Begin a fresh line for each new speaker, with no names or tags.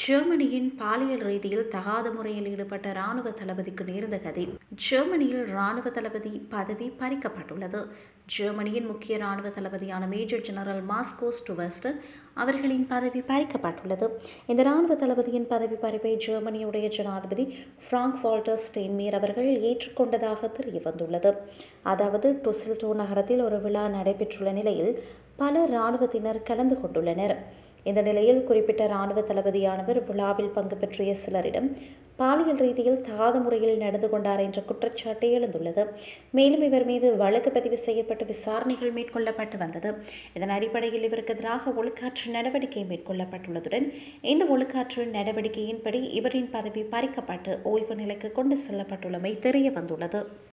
ஜெர்மனியின் பாலியல் ரீதியில் தகாத முறையில் ஈடுபட்ட இராணுவ தளபதிக்கு நேர்ந்த கதி ஜெர்மனியில் இராணுவ தளபதி பதவி பறிக்கப்பட்டுள்ளது ஜெர்மனியின் முக்கிய இராணுவ தளபதியான மேஜர் ஜெனரல் மாஸ்கோ ஸ்டுவெஸ்ட் அவர்களின் பதவி பறிக்கப்பட்டுள்ளது இந்த இராணுவ தளபதியின் பதவி பறிப்பை ஜெர்மனியுடைய ஜனாதிபதி ஃப்ராங்க் வால்டர் ஸ்டெயின்மீர் அவர்கள் ஏற்றுக்கொண்டதாக தெரிய வந்துள்ளது அதாவது டுசில்டோ நகரத்தில் ஒரு விழா நடைபெற்றுள்ள நிலையில் பல இராணுவத்தினர் கலந்து கொண்டுள்ளனர் இந்த நிலையில் குறிப்பிட்ட இராணுவ தளபதியானவர் விழாவில் பங்கு பெற்றிய சிலரிடம் பாலியல் ரீதியில் தகாத முறையில் நடந்து கொண்டார் என்ற குற்றச்சாட்டு எழுந்துள்ளது மேலும் இவர் மீது வழக்கு பதிவு செய்யப்பட்டு விசாரணைகள் மேற்கொள்ளப்பட்டு வந்தது இதன் அடிப்படையில் இவருக்கு எதிராக ஒழுக்காற்று நடவடிக்கை மேற்கொள்ளப்பட்டுள்ளதுடன் இந்த ஒழுக்காற்று நடவடிக்கையின்படி இவரின் பதவி பறிக்கப்பட்டு ஓய்வு நிலைக்கு கொண்டு செல்லப்பட்டுள்ளமை தெரிய வந்துள்ளது